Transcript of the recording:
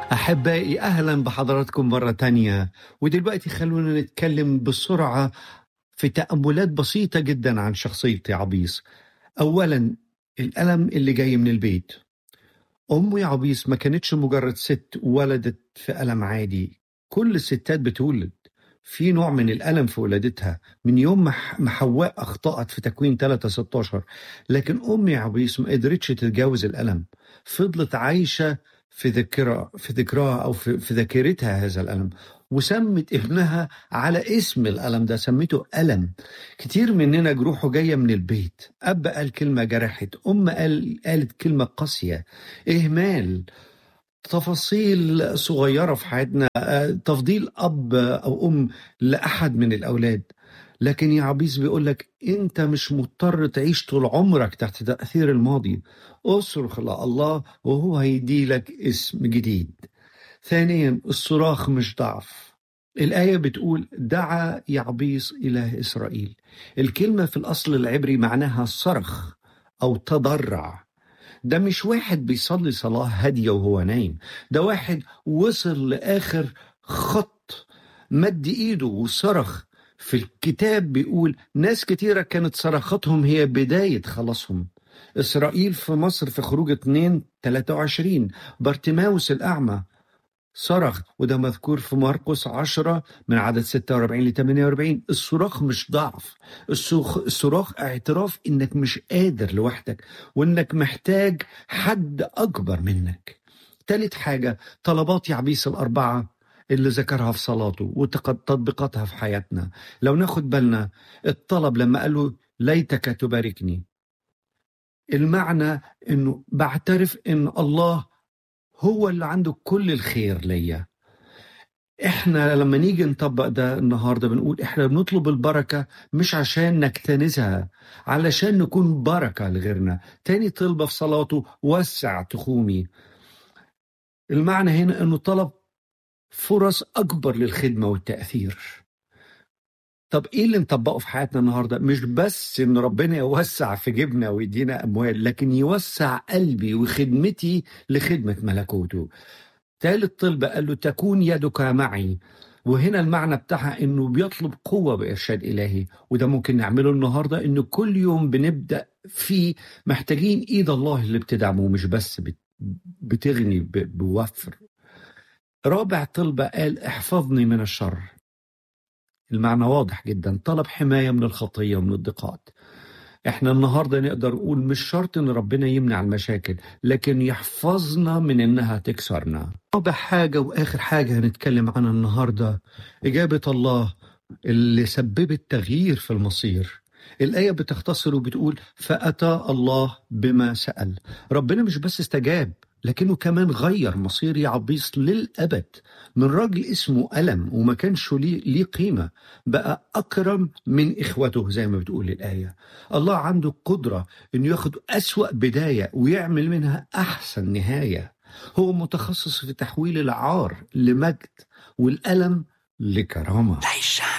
أحبائي أهلا بحضراتكم مرة تانية ودلوقتي خلونا نتكلم بسرعة في تأملات بسيطة جدا عن شخصية عبيس أولا الألم اللي جاي من البيت أم عبيس ما كانتش مجرد ست ولدت في ألم عادي كل الستات بتولد في نوع من الألم في ولادتها من يوم ما حواء أخطأت في تكوين 3 16 لكن أم عبيس ما قدرتش تتجاوز الألم فضلت عايشة في ذكرها في ذكرها او في, في ذاكرتها هذا الالم وسمت ابنها على اسم الالم ده سميته الم كتير مننا جروحه جايه من البيت اب قال كلمه جرحت ام قال قالت كلمه قاسيه اهمال تفاصيل صغيره في حياتنا تفضيل اب او ام لاحد من الاولاد لكن يا عبيس بيقول لك انت مش مضطر تعيش طول عمرك تحت تأثير الماضي اصرخ لله وهو هيدي لك اسم جديد ثانيا الصراخ مش ضعف الآية بتقول دعا يعبيس إله إسرائيل الكلمة في الأصل العبري معناها صرخ أو تضرع ده مش واحد بيصلي صلاة هادية وهو نايم ده واحد وصل لآخر خط مد إيده وصرخ في الكتاب بيقول ناس كتيرة كانت صرخاتهم هي بداية خلاصهم إسرائيل في مصر في خروج 2 23 بارتيماوس الأعمى صرخ وده مذكور في مرقس 10 من عدد 46 ل 48 الصراخ مش ضعف الصراخ اعتراف انك مش قادر لوحدك وانك محتاج حد اكبر منك تالت حاجة طلبات يعبيس الأربعة اللي ذكرها في صلاته وتطبيقاتها في حياتنا لو ناخد بالنا الطلب لما قال له ليتك تباركني المعنى انه بعترف ان الله هو اللي عنده كل الخير ليا احنا لما نيجي نطبق ده النهارده بنقول احنا بنطلب البركه مش عشان نكتنزها علشان نكون بركه لغيرنا تاني طلبه في صلاته وسع تخومي المعنى هنا انه طلب فرص أكبر للخدمة والتأثير طب ايه اللي نطبقه في حياتنا النهارده مش بس ان ربنا يوسع في جيبنا ويدينا اموال لكن يوسع قلبي وخدمتي لخدمه ملكوته ثالث طلبه قال له تكون يدك معي وهنا المعنى بتاعها انه بيطلب قوه بارشاد الهي وده ممكن نعمله النهارده انه كل يوم بنبدا فيه محتاجين ايد الله اللي بتدعمه مش بس بتغني بوفر رابع طلبة قال احفظني من الشر المعنى واضح جدا طلب حماية من الخطية ومن الضيقات احنا النهاردة نقدر نقول مش شرط ان ربنا يمنع المشاكل لكن يحفظنا من انها تكسرنا رابع حاجة واخر حاجة هنتكلم عنها النهاردة اجابة الله اللي سببت تغيير في المصير الآية بتختصر وبتقول فأتى الله بما سأل ربنا مش بس استجاب لكنه كمان غير مصير يعبيس للأبد من راجل اسمه ألم وما كانش ليه, ليه قيمة بقى أكرم من إخوته زي ما بتقول الآية الله عنده قدرة أنه ياخد أسوأ بداية ويعمل منها أحسن نهاية هو متخصص في تحويل العار لمجد والألم لكرامة